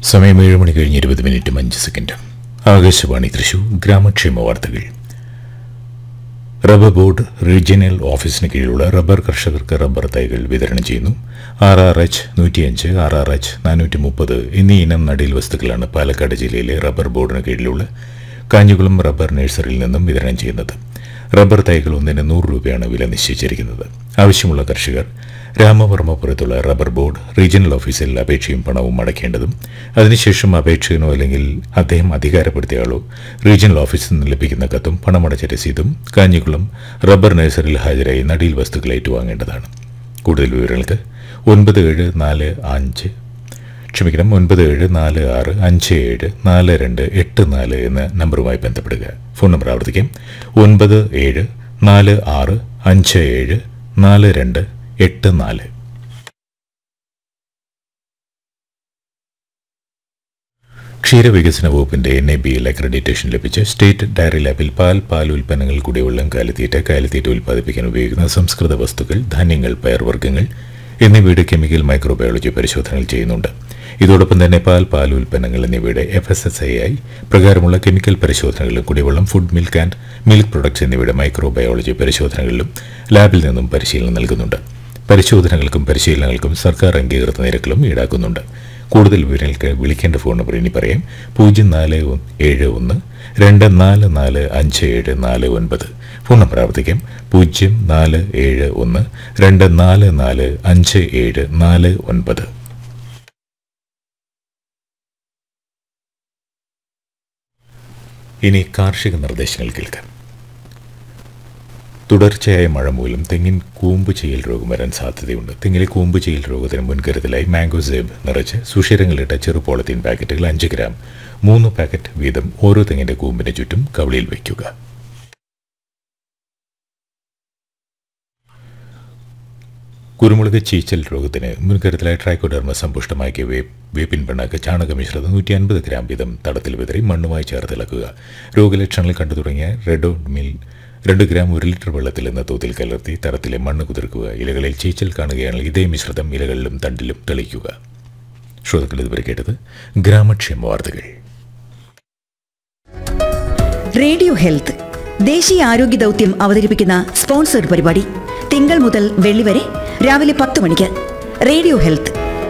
സമയം ഏഴ് മണി കഴിഞ്ഞ് ഇരുപത് മിനിറ്റും അഞ്ച് സെക്കൻഡ് ആകാശവാണി തൃശൂർ ഗ്രാമക്ഷേമ വാർത്തകൾ റബ്ബർ ബോർഡ് റീജിയണൽ ഓഫീസിന് കീഴിലുള്ള റബ്ബർ കർഷകർക്ക് റബ്ബർ തൈകൾ വിതരണം ചെയ്യുന്നു ആർ ആർ എച്ച് നൂറ്റിയഞ്ച് ആർ ആർ എച്ച് നാനൂറ്റി മുപ്പത് എന്നീ ഇനം നടീൽ വസ്തുക്കളാണ് പാലക്കാട് ജില്ലയിലെ റബ്ബർ ബോർഡിന് കീഴിലുള്ള കാഞ്ഞിക്കുളം റബ്ബർ നഴ്സറിയിൽ നിന്നും വിതരണം ചെയ്യുന്നത് റബ്ബർ തൈകൾ ഒന്നിന് നൂറ് രൂപയാണ് വില നിശ്ചയിച്ചിരിക്കുന്നത് ആവശ്യമുള്ള കർഷകർ രാമവർമ്മപുരത്തുള്ള റബ്ബർ ബോർഡ് റീജിയണൽ ഓഫീസിൽ അപേക്ഷയും പണവും അടയ്ക്കേണ്ടതും അതിനുശേഷം അപേക്ഷകനോ അല്ലെങ്കിൽ അദ്ദേഹം അധികാരപ്പെടുത്തിയാളോ റീജിയണൽ ഓഫീസിൽ നിന്ന് ലഭിക്കുന്ന കത്തും പണമടച്ച രസീതും കാഞ്ഞിക്കുളം റബ്ബർ നഴ്സറിയിൽ ഹാജരായി നടീൽ വസ്തുക്കൾ ഏറ്റുവാങ്ങേണ്ടതാണ് കൂടുതൽ വിവരങ്ങൾക്ക് ഒൻപത് ഏഴ് നാല് അഞ്ച് ക്ഷമിക്കണം ഒൻപത് ഏഴ് നാല് ആറ് അഞ്ച് ഏഴ് നാല് രണ്ട് എട്ട് നാല് എന്ന നമ്പറുമായി ബന്ധപ്പെടുക ഫോൺ നമ്പർ ആവർത്തിക്കാം ഒൻപത് ഏഴ് നാല് ആറ് അഞ്ച് ഏഴ് നാല് രണ്ട് എട്ട് നാല് ക്ഷീരവികസന വകുപ്പിന്റെ എൻ എ ബിയിൽ അക്രഡിറ്റേഷൻ ലഭിച്ച് സ്റ്റേറ്റ് ഡയറി ലാബിൽ പാൽ പാൽ ഉൽപ്പന്നങ്ങൾ കുടിവെള്ളം കാലിത്തീറ്റ കാലിത്തീറ്റ ഉൽപ്പാദിപ്പിക്കാൻ ഉപയോഗിക്കുന്ന സംസ്കൃത വസ്തുക്കൾ ധാന്യങ്ങൾ പയർവർഗ്ഗങ്ങൾ എന്നിവയുടെ കെമിക്കൽ മൈക്രോബയോളജി പരിശോധനകൾ ചെയ്യുന്നുണ്ട് ഇതോടൊപ്പം തന്നെ പാൽ പാൽ ഉൽപ്പന്നങ്ങൾ എന്നിവയുടെ എഫ് എസ് എസ് ഐ ആയി പ്രകാരമുള്ള കെമിക്കൽ പരിശോധനകളിലും കുടിവെള്ളം food milk and milk products എന്നിവയുടെ മൈക്രോബയോളജി പരിശോധനകളിലും ലാബിൽ നിന്നും പരിശീലനം നൽകുന്നുണ്ട് പരിശോധനകൾക്കും പരിശീലനങ്ങൾക്കും സർക്കാർ അംഗീകൃത നിരക്കിലും ഈടാക്കുന്നുണ്ട് കൂടുതൽ വിവരങ്ങൾക്ക് വിളിക്കേണ്ട ഫോൺ നമ്പർ ഇനി പറയാം പൂജ്യം നാല് ഒന്ന് ഏഴ് ഒന്ന് രണ്ട് നാല് നാല് അഞ്ച് ഏഴ് നാല് ഒൻപത് ഫോൺ നമ്പർ ആവർത്തിക്കാം പൂജ്യം നാല് ഏഴ് ഒന്ന് രണ്ട് നാല് നാല് അഞ്ച് ഏഴ് നാല് ഒൻപത് ഇനി കാർഷിക നിർദ്ദേശങ്ങൾ കേൾക്കാം തുടർച്ചയായ മഴ മൂലം തെങ്ങിൻ കൂമ്പ് ചെയ്യൽ രോഗം വരാൻ സാധ്യതയുണ്ട് തെങ്ങിലെ കൂമ്പ് ചെയ്യൽ രോഗത്തിന് മുൻകരുതലായി മാംഗോ സേബ് നിറച്ച് സുഷിരങ്ങളിട്ട ചെറു പോളത്തീൻ പാക്കറ്റുകൾ അഞ്ച് ഗ്രാം മൂന്ന് പാക്കറ്റ് വീതം ഓരോ തെങ്ങിന്റെ കൂമ്പിന് ചുറ്റും കവളിയിൽ വയ്ക്കുക കുരുമുളക് ചീച്ചൽ രോഗത്തിന് മുൻകരുതലായി ട്രൈക്കോഡർമ സമ്പുഷ്ടമാക്കിയ വേ വേപ്പിൻ പിണ്ണാക്ക് ചാണകമിശ്രിതം നൂറ്റി അൻപത് ഗ്രാം വീതം തടത്തിൽ വിതറി മണ്ണുമായി ചേർത്തിളക്കുക രോഗലക്ഷണങ്ങൾ കണ്ടു തുടങ്ങിയ റെഡോമിൽ രണ്ട് ഗ്രാം ഒരു ലിറ്റർ വെള്ളത്തിൽ എന്ന തോതിൽ കലർത്തി തറത്തിലെ മണ്ണ് കുതിർക്കുക ഇലകളിൽ ചീച്ചൽ കാണുകയാണെങ്കിൽ ഇതേ മിശ്രിതം ഇലകളിലും തണ്ടിലും തെളിയിക്കുക ശ്രോതാക്കൾ ഇതുവരെ കേട്ടത് ഗ്രാമക്ഷേമ വാർത്തകൾ റേഡിയോ ഹെൽത്ത് ദേശീയ ആരോഗ്യ ദൗത്യം അവതരിപ്പിക്കുന്ന സ്പോൺസർഡ് പരിപാടി തിങ്കൾ മുതൽ വെള്ളി വരെ രാവിലെ പത്ത് മണിക്ക് റേഡിയോ ഹെൽത്ത്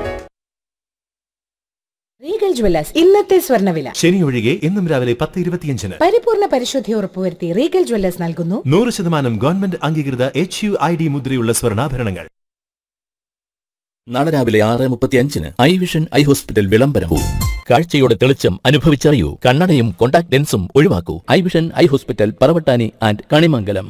റീഗൽ ജ്വല്ലേഴ്സ് ഇന്നത്തെ സ്വർണ്ണവില ശനി ഒഴികെ ഇന്നും രാവിലെ പത്ത് ഇരുപത്തിയഞ്ചിന് പരിപൂർണ പരിശുദ്ധി ഉറപ്പുവരുത്തി റീഗൽ ജ്വല്ലേഴ്സ് നൽകുന്നു നൂറ് ശതമാനം ഗവൺമെന്റ് അംഗീകൃത എച്ച് യു ഐ ഡി മുദ്രയുള്ള സ്വർണ്ണാഭരണങ്ങൾ നാളെ രാവിലെ ആറ് മുപ്പത്തിയഞ്ചിന് ഐ വിഷൻ ഐ ഹോസ്പിറ്റൽ വിളംബരവും കാഴ്ചയുടെ തെളിച്ചം അനുഭവിച്ചറിയൂ കണ്ണടയും കോണ്ടാക്ട് ലെൻസും ഒഴിവാക്കൂ eye vision eye hospital Paravattani and Kanimangalam